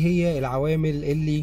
هي العوامل اللي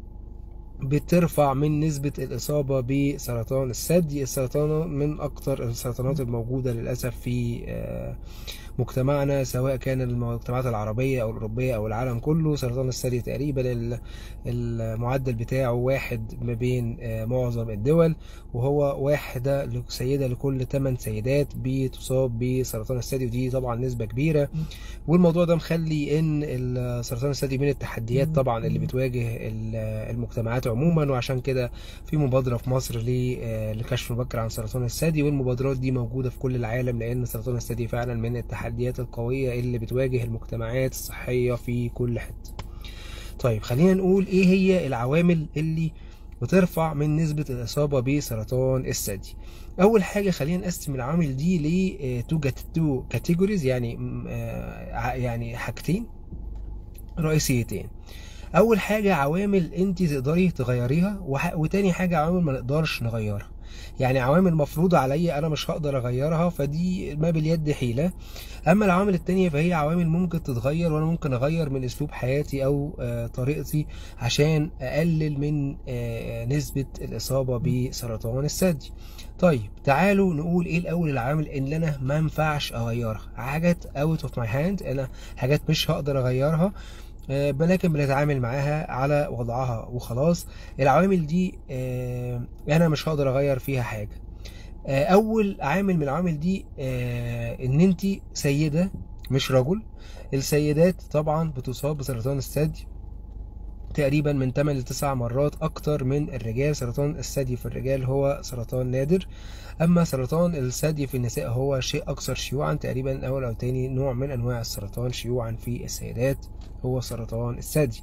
بترفع من نسبة الإصابة بسرطان الثدي السرطان من أكتر السرطانات الموجودة للأسف في آه، مجتمعنا سواء كان المجتمعات العربية أو الأوروبية أو العالم كله سرطان الثدي تقريبا ال- المعدل بتاعه واحد ما بين آه، معظم الدول وهو واحدة سيدة لكل 8 سيدات بتصاب بسرطان الثدي ودي طبعا نسبة كبيرة والموضوع ده مخلي ان السرطان الثدي من التحديات طبعا اللي بتواجه ال- المجتمعات عموما وعشان كده في مبادرة في مصر ل- آه، لكشف مبكر عن سرطان الثدي والمبادرات دي موجودة في كل العالم لان سرطان الثدي فعلا من التحديات القوية اللي بتواجه المجتمعات الصحية في كل حتة طيب خلينا نقول ايه هي العوامل اللي بترفع من نسبة الإصابة بسرطان الثدي أول حاجة خلينا نقسم العوامل دي ل تو تو كاتيجوريز يعني م- آه، ع- يعني حاجتين رئيسيتين أول حاجة عوامل أنت تقدري تغيريها وح- وتاني حاجة عوامل ما نقدرش نغيرها يعني عوامل مفروضة عليا أنا مش هقدر أغيرها فدي ما باليد حيلة اما العوامل التانية فهي عوامل ممكن تتغير وانا ممكن اغير من اسلوب حياتي او آه، طريقتي عشان اقلل من آه، نسبة الاصابة بسرطان الثدي طيب تعالوا نقول ايه الاول العوامل اللي انا ما ينفعش اغيرها حاجات اوت اوف ماي هاند انا حاجات مش هقدر اغيرها آه، لكن بنتعامل معاها على وضعها وخلاص العوامل دي آه، انا مش هقدر اغير فيها حاجة آه، اول عامل من العوامل دي آه، ان انت سيده مش رجل السيدات طبعا بتصاب بسرطان الثدي تقريبا من 8 ل 9 مرات اكتر من الرجال سرطان الثدي في الرجال هو سرطان نادر اما سرطان الثدي في النساء هو شيء اكثر شيوعا تقريبا اول او تاني نوع من انواع السرطان شيوعا في السيدات هو سرطان الثدي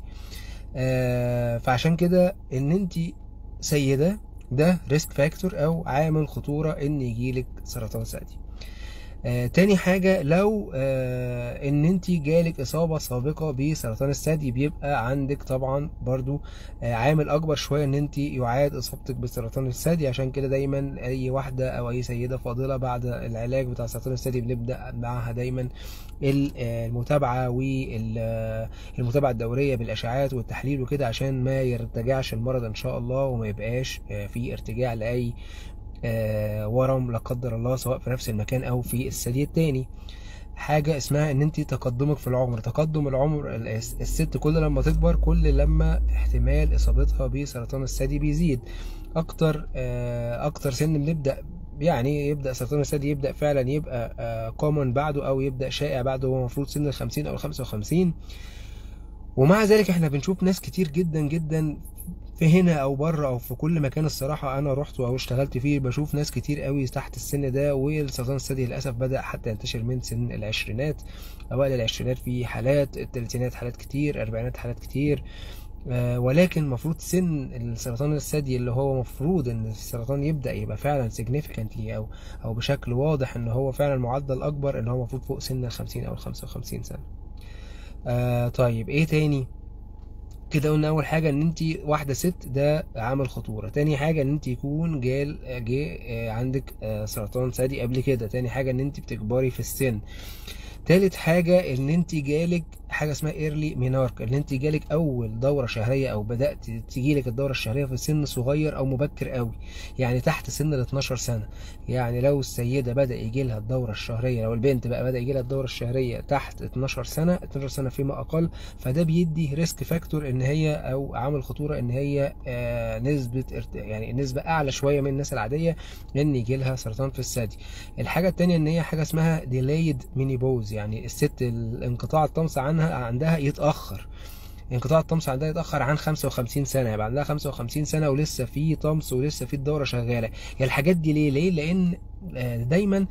آه، فعشان كده ان انت سيده ده ريسك فاكتور او عامل خطوره ان يجيلك سرطان ثدي آه، تاني حاجة لو آه، ان انت جالك اصابة سابقة بسرطان الثدي بيبقى عندك طبعا برضو آه، عامل اكبر شوية ان انت يعاد اصابتك بسرطان الثدي عشان كده دايما اي واحدة او اي سيدة فاضلة بعد العلاج بتاع سرطان الثدي بنبدأ معاها دايما ال- آه، المتابعة والمتابعة الدورية بالاشعاعات والتحليل وكده عشان ما يرتجعش المرض ان شاء الله وما يبقاش آه، في ارتجاع لاي آه، ورم لا قدر الله سواء في نفس المكان او في الثدي التاني حاجة اسمها ان انت تقدمك في العمر تقدم العمر ال- الست كل لما تكبر كل لما احتمال اصابتها بسرطان الثدي بيزيد اكتر آه، اكتر سن بنبدأ يعني يبدأ سرطان الثدي يبدأ فعلا يبقى كومن بعده او يبدأ شائع بعده هو المفروض سن ال 50 او ال 55 ومع ذلك احنا بنشوف ناس كتير جدا جدا في هنا او بره او في كل مكان الصراحه انا رحت او اشتغلت فيه بشوف ناس كتير قوي تحت السن ده والسرطان الثدي للاسف بدا حتى ينتشر من سن العشرينات اوائل العشرينات في حالات الثلاثينات حالات كتير الاربعينات حالات كتير آه، ولكن المفروض سن السرطان الثدي اللي هو مفروض ان السرطان يبدا يبقى فعلا significantly او او بشكل واضح ان هو فعلا معدل اكبر ان هو المفروض فوق سن ال 50 او ال 55 سنه آه طيب ايه تاني كده قلنا اول حاجه ان انت واحده ست ده عامل خطوره تاني حاجه ان انت يكون جال جه آه، عندك آه، سرطان ثدي قبل كده تاني حاجه ان انت بتكبري في السن تالت حاجة ان انت جالك حاجة اسمها ايرلي مينارك ان انت جالك اول دورة شهرية او بدأت تجيلك الدورة الشهرية في سن صغير او مبكر قوي يعني تحت سن ال 12 سنة يعني لو السيدة بدأ يجي لها الدورة الشهرية لو البنت بقى بدأ يجي لها الدورة الشهرية تحت 12 سنة 12 سنة فيما اقل فده بيدي ريسك فاكتور ان هي او عامل خطورة ان هي آه نسبة ارت- يعني نسبة اعلى شوية من الناس العادية ان يجي لها سرطان في الثدي الحاجة التانية ان هي حاجة اسمها delayed menopause يعني الست الانقطاع الطمس عنها عندها يتأخر انقطاع الطمس عندها يتأخر عن 55 سنة يبقى عندها 55 سنة ولسه في طمس ولسه في الدورة شغالة هي الحاجات دي ليه ليه لأن آه، دايما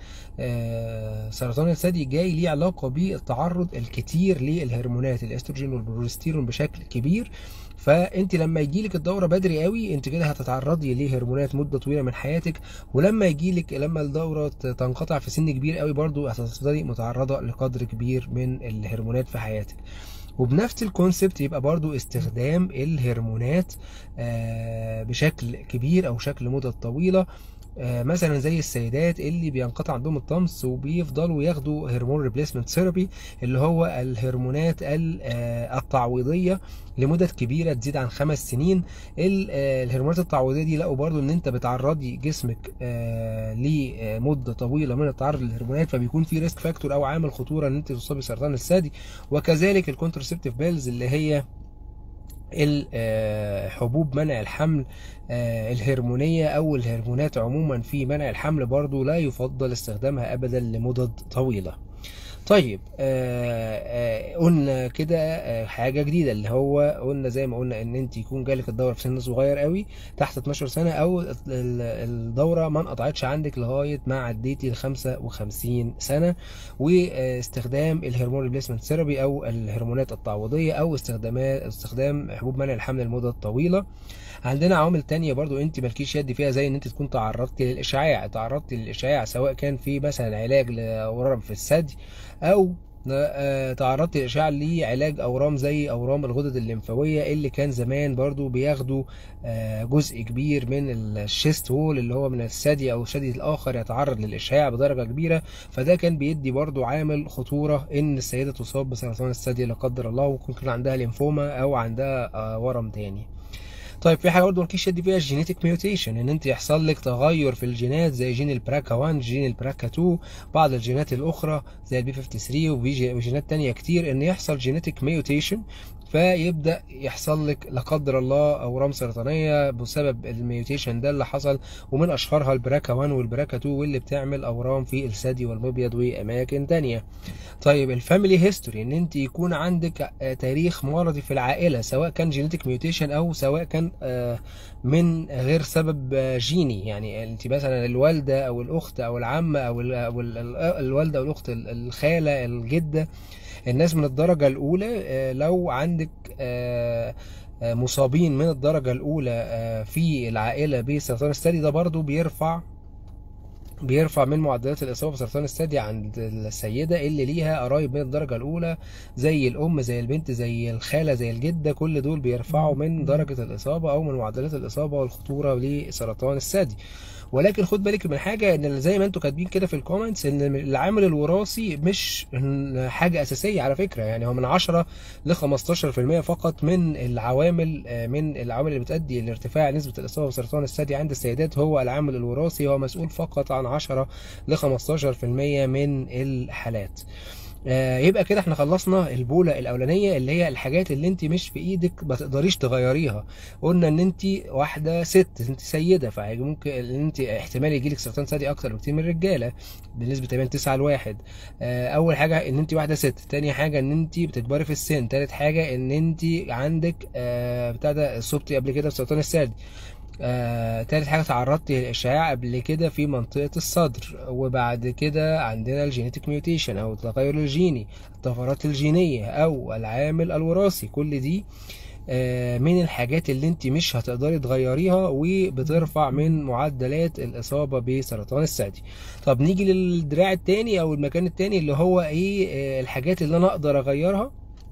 آه، سرطان الثدي جاي ليه علاقة بالتعرض الكتير للهرمونات الاستروجين والبروجستيرون بشكل كبير فانت لما يجيلك الدوره بدري قوي انت كده هتتعرضي لهرمونات مده طويله من حياتك ولما يجيلك لما الدوره تنقطع في سن كبير قوي برضو هتفضلي متعرضه لقدر كبير من الهرمونات في حياتك وبنفس الكونسبت يبقى برضو استخدام الهرمونات آه، بشكل كبير او شكل مدة طويلة آه، مثلا زي السيدات اللي بينقطع عندهم الطمس وبيفضلوا ياخدوا هرمون ريبليسمنت ثيرابي اللي هو الهرمونات آه، التعويضيه لمدة كبيرة تزيد عن خمس سنين آه، الهرمونات التعويضية دي لقوا برضو ان انت بتعرضي جسمك لمدة طويلة من التعرض للهرمونات فبيكون في ريسك فاكتور او عامل خطورة ان انت تصابي سرطان الثدي وكذلك الكونترسبتيف بيلز اللي هي حبوب منع الحمل آه، الهرمونية أو الهرمونات عموما في منع الحمل برضو لا يفضل استخدامها أبدا لمدد طويلة طيب آه آه قلنا كده آه حاجه جديده اللي هو قلنا زي ما قلنا ان انت يكون جالك الدوره في سن صغير قوي تحت 12 سنه او الدوره ما انقطعتش عندك لغايه ما عديتي ال 55 سنه واستخدام الهرمون ريبليسمنت ثيرابي او الهرمونات التعويضيه او استخدامات استخدام حبوب منع الحمل لمده طويله عندنا عوامل تانية برضو انت مالكيش يد فيها زي ان انت تكون تعرضتي للاشعاع تعرضتي للاشعاع سواء كان في مثلا علاج لورم في الثدي او آه، تعرضت للاشعاع لعلاج اورام زي اورام الغدد الليمفاويه اللي كان زمان برضو بياخدوا آه، جزء كبير من الشيست وول اللي هو من الثدي او الثدي الاخر يتعرض للاشعاع بدرجه كبيره فده كان بيدي برضو عامل خطوره ان السيده تصاب بسرطان الثدي لا قدر الله وممكن يكون عندها ليمفوما او عندها آه، ورم تاني طيب في حاجه برضه مالكيش يد فيها الجينيتك ميوتيشن ان انت يحصل لك تغير في الجينات زي جين البراكا 1 جين البراكا 2 بعض الجينات الاخرى زي البي 53 وجينات تانية كتير ان يحصل جينيتك ميوتيشن فيبدا يحصل لك لا قدر الله اورام سرطانيه بسبب الميوتيشن ده اللي حصل ومن اشهرها البراكا 1 والبراكا 2 واللي بتعمل اورام في الثدي والمبيض واماكن تانية طيب الفاميلي هيستوري ان انت يكون عندك تاريخ مرضي في العائله سواء كان جينيتك ميوتيشن او سواء كان آه، من غير سبب جيني يعني انت مثلا الوالده او الاخت او العمه او الوالده او الاخت الخاله الجده الناس من الدرجة الأولى آه، لو عندك آه، آه، مصابين من الدرجة الأولى في العائلة بسرطان الثدي ده برضو بيرفع بيرفع من معدلات الإصابة بسرطان الثدي عند السيدة اللي ليها قرايب من الدرجة الأولى زي الأم زي البنت زي الخالة زي الجدة كل دول بيرفعوا من درجة الإصابة أو من معدلات الإصابة والخطورة لسرطان الثدي ولكن خد بالك من حاجه ان زي ما انتم كاتبين كده في الكومنتس ان العامل الوراثي مش حاجه اساسيه على فكره يعني هو من 10 ل 15% فقط من العوامل من العوامل اللي بتؤدي لارتفاع نسبه الاصابه بسرطان الثدي عند السيدات هو العامل الوراثي هو مسؤول فقط عن 10 ل 15% من الحالات آه، يبقى كده احنا خلصنا البوله الاولانيه اللي هي الحاجات اللي انت مش في ايدك ما تقدريش تغيريها قلنا ان انت واحده ست انت سيده فممكن ان انت احتمال يجيلك سرطان ثدي اكتر بكتير من الرجاله بنسبه تقريبا 9 لواحد آه، اول حاجه ان انت واحده ست تاني حاجه ان انت بتكبري في السن تالت حاجه ان انت عندك آه، بتاع ده صبتي قبل كده بسرطان الثدي آه، تالت حاجة تعرضت للإشعاع قبل كده في منطقة الصدر وبعد كده عندنا الجينيتك ميوتيشن أو التغير الجيني الطفرات الجينية أو العامل الوراثي كل دي آه من الحاجات اللي انت مش هتقدري تغيريها وبترفع من معدلات الإصابة بسرطان الثدي طب نيجي للدراع التاني أو المكان التاني اللي هو ايه آه الحاجات اللي أنا أقدر أغيرها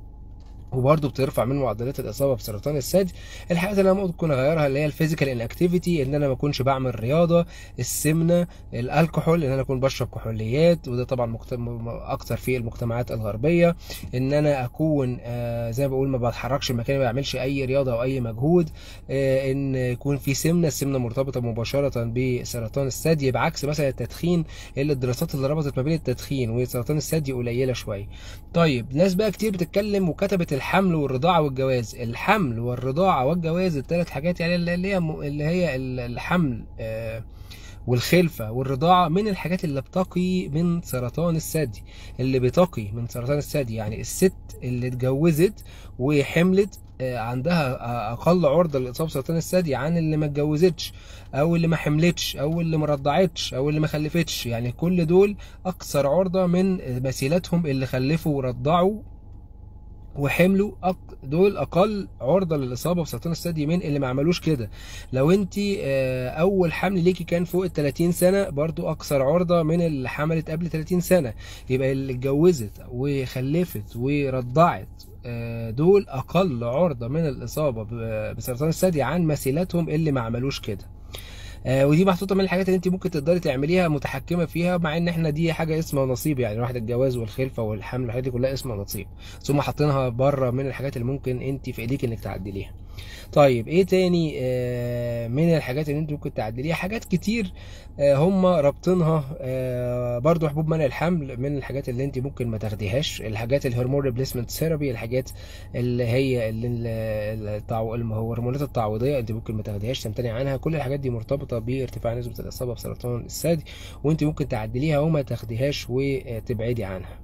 وبرضه بترفع من معدلات الاصابه بسرطان الثدي الحاجات اللي انا ممكن اغيرها اللي هي الفيزيكال انكتيفيتي ان انا ما اكونش بعمل رياضه السمنه الكحول ان انا اكون بشرب كحوليات وده طبعا اكتر في المجتمعات الغربيه ان انا اكون آه زي ما بقول ما بتحركش مكاني ما بعملش اي رياضه او اي مجهود آه ان يكون في سمنه السمنه مرتبطه مباشره بسرطان الثدي بعكس مثلا التدخين اللي الدراسات اللي ربطت ما بين التدخين وسرطان الثدي قليله شويه طيب ناس بقى كتير بتتكلم وكتبت الحمل والرضاعة والجواز الحمل والرضاعة والجواز الثلاث حاجات يعني اللي هي اللي هي الحمل آه، والخلفة والرضاعة من الحاجات اللي بتقي من سرطان الثدي اللي بتقي من سرطان الثدي يعني الست اللي اتجوزت وحملت آه، عندها اقل عرضه للاصابه بسرطان الثدي عن اللي ما اتجوزتش او اللي ما حملتش او اللي ما رضعتش او اللي ما خلفتش يعني كل دول اكثر عرضه من مثيلاتهم اللي خلفوا ورضعوا وحملوا أق... دول اقل عرضه للاصابه بسرطان الثدي من اللي ما عملوش كده لو انت آه، اول حمل ليكي كان فوق ال 30 سنه برضو اكثر عرضه من اللي حملت قبل 30 سنه يبقى اللي اتجوزت وخلفت ورضعت آه، دول اقل عرضه من الاصابه بسرطان الثدي عن مثيلاتهم اللي ما عملوش كده آه، ودي محطوطه من الحاجات اللي انت ممكن تقدري تعمليها متحكمه فيها مع ان احنا دي حاجه اسمها نصيب يعني الواحد الجواز والخلفه والحمل الحاجات دي كلها اسمها نصيب بس هم حاطينها بره من الحاجات اللي ممكن انت في ايديك انك تعدليها طيب ايه تاني آه، من الحاجات اللي انت ممكن تعدليها حاجات كتير آه، هم رابطينها آه، برضو حبوب منع الحمل من الحاجات اللي انت ممكن ما تاخديهاش الحاجات الهرمون ريبليسمنت ثيرابي الحاجات اللي هي اللي ال- التعو... الهرمونات التعويضيه انت ممكن ما تاخديهاش تمتنع عنها كل الحاجات دي مرتبطه بارتفاع نسبه الاصابه بسرطان الثدي وانت ممكن تعدليها وما تاخديهاش وتبعدي عنها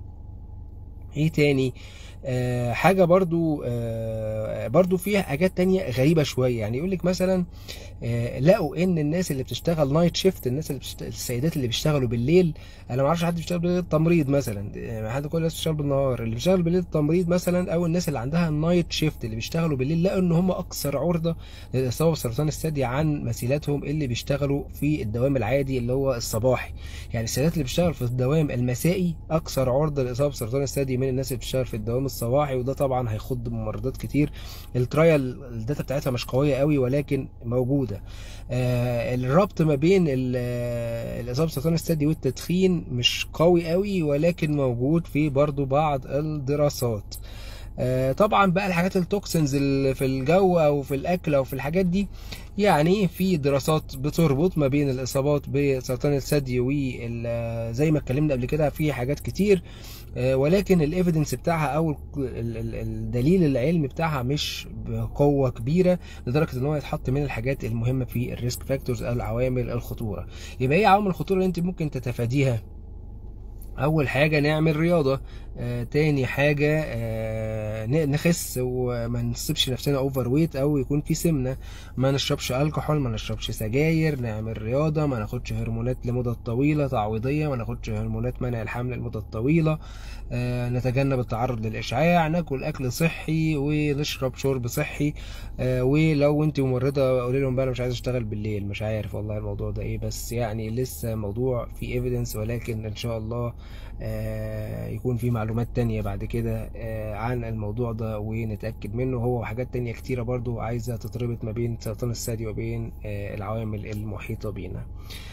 ايه تاني آه حاجه برضو آه برضو فيها حاجات تانية غريبه شويه يعني يقول لك مثلا آه لقوا ان الناس اللي بتشتغل نايت شيفت الناس اللي بتشت... السيدات اللي بيشتغلوا بالليل انا ما اعرفش حد بيشتغل بالليل التمريض مثلا آه، حد كل الناس بتشتغل بالنهار اللي بيشتغل بالليل التمريض مثلا او الناس اللي عندها النايت شيفت اللي بيشتغلوا بالليل لقوا ان هم اكثر عرضه للاصابه بسرطان الثدي عن مثيلاتهم اللي بيشتغلوا في الدوام العادي اللي هو الصباحي يعني السيدات اللي بيشتغل في الدوام المسائي اكثر عرضه للاصابه بسرطان الثدي من الناس اللي بتشتغل في الدوام الصباحي وده طبعا هيخض ممرضات كتير الترايل الداتا بتاعتها مش قويه قوي ولكن موجوده آه الربط ما بين ال- آه، الاصابه بسرطان الثدي والتدخين مش قوي قوي ولكن موجود في برضو بعض الدراسات آه، طبعا بقى الحاجات التوكسينز اللي في الجو او في الاكل او في الحاجات دي يعني في دراسات بتربط ما بين الاصابات بسرطان الثدي وزي ما اتكلمنا قبل كده في حاجات كتير آه، ولكن الايفيدنس بتاعها او ال- ال- ال- الدليل العلمي بتاعها مش بقوه كبيره لدرجه ان هو يتحط من الحاجات المهمه في الريسك فاكتورز او عوامل الخطوره يبقى ايه عوامل الخطوره اللي انت ممكن تتفاديها اول حاجه نعمل رياضه آه تاني حاجه آه ن- نخس وما نسيبش نفسنا اوفر ويت او يكون في سمنه ما نشربش الكحول ما نشربش سجاير نعمل رياضه ما ناخدش هرمونات لمده طويله تعويضيه ما ناخدش هرمونات منع الحمل لمده طويله آه نتجنب التعرض للاشعاع ناكل اكل صحي ونشرب شرب صحي آه ولو انت ممرضه قولي لهم بقى انا مش عايز اشتغل بالليل مش عارف والله الموضوع ده ايه بس يعني لسه موضوع فيه ايفيدنس ولكن ان شاء الله آه، يكون في معلومات تانية بعد كده آه، عن الموضوع ده ونتأكد منه هو وحاجات تانية كتيرة برضو عايزة تتربط ما بين سرطان الثدي وبين آه، العوامل المحيطة بينا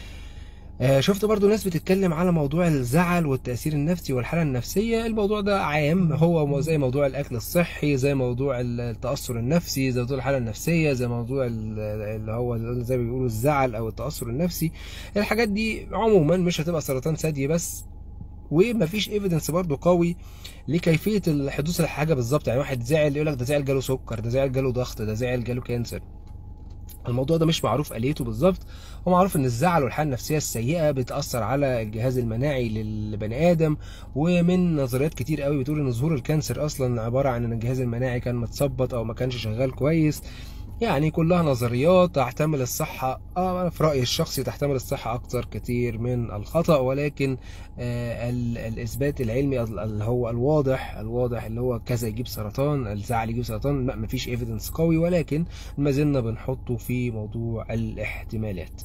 آه، شفت برضو ناس بتتكلم على موضوع الزعل والتأثير النفسي والحالة النفسية الموضوع ده عام هو مو- زي موضوع الأكل الصحي زي موضوع التأثر النفسي زي موضوع الحالة النفسية زي موضوع ال- اللي هو زي ما بيقولوا الزعل أو التأثر النفسي الحاجات دي عموما مش هتبقى سرطان ثدي بس ومفيش ايفيدنس برضو قوي لكيفيه حدوث الحاجه بالظبط يعني واحد زعل يقول لك ده زعل جاله سكر ده زعل جاله ضغط ده زعل جاله كانسر الموضوع ده مش معروف آليته بالظبط هو معروف ان الزعل والحاله النفسيه السيئه بتاثر على الجهاز المناعي للبني ادم ومن نظريات كتير قوي بتقول ان ظهور الكانسر اصلا عباره عن ان الجهاز المناعي كان متثبط او ما كانش شغال كويس يعني كلها نظريات تحتمل الصحة آه في رأيي الشخصي تحتمل الصحة أكتر كتير من الخطأ ولكن آه ال- الإثبات العلمي ال- اللي هو الواضح الواضح اللي هو كذا يجيب سرطان الزعل يجيب سرطان لا مفيش ايفيدنس قوي ولكن ما زلنا بنحطه في موضوع الاحتمالات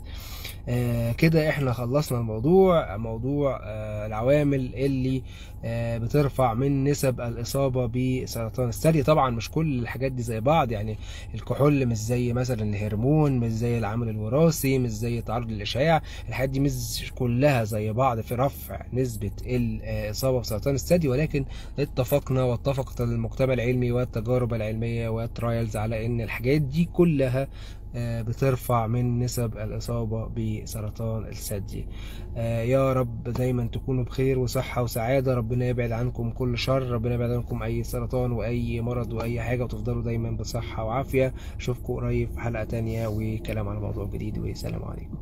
آه كده احنا خلصنا الموضوع موضوع آه العوامل اللي آه بترفع من نسب الإصابة بسرطان الثدي طبعا مش كل الحاجات دي زي بعض يعني الكحول مش زي مثلا الهرمون مش زي العامل الوراثي مش زي التعرض للإشعاع الحاجات دي مش كلها زي بعض في رفع نسبة الإصابة بسرطان الثدي ولكن اتفقنا واتفقت المجتمع العلمي والتجارب العلمية والترايلز على ان الحاجات دي كلها آه، بترفع من نسب الإصابة بسرطان الثدي آه، يا رب دايما تكونوا بخير وصحة وسعادة ربنا يبعد عنكم كل شر ربنا يبعد عنكم أي سرطان وأي مرض وأي حاجة وتفضلوا دايما بصحة وعافية أشوفكم قريب في حلقة تانية وكلام عن موضوع جديد والسلام عليكم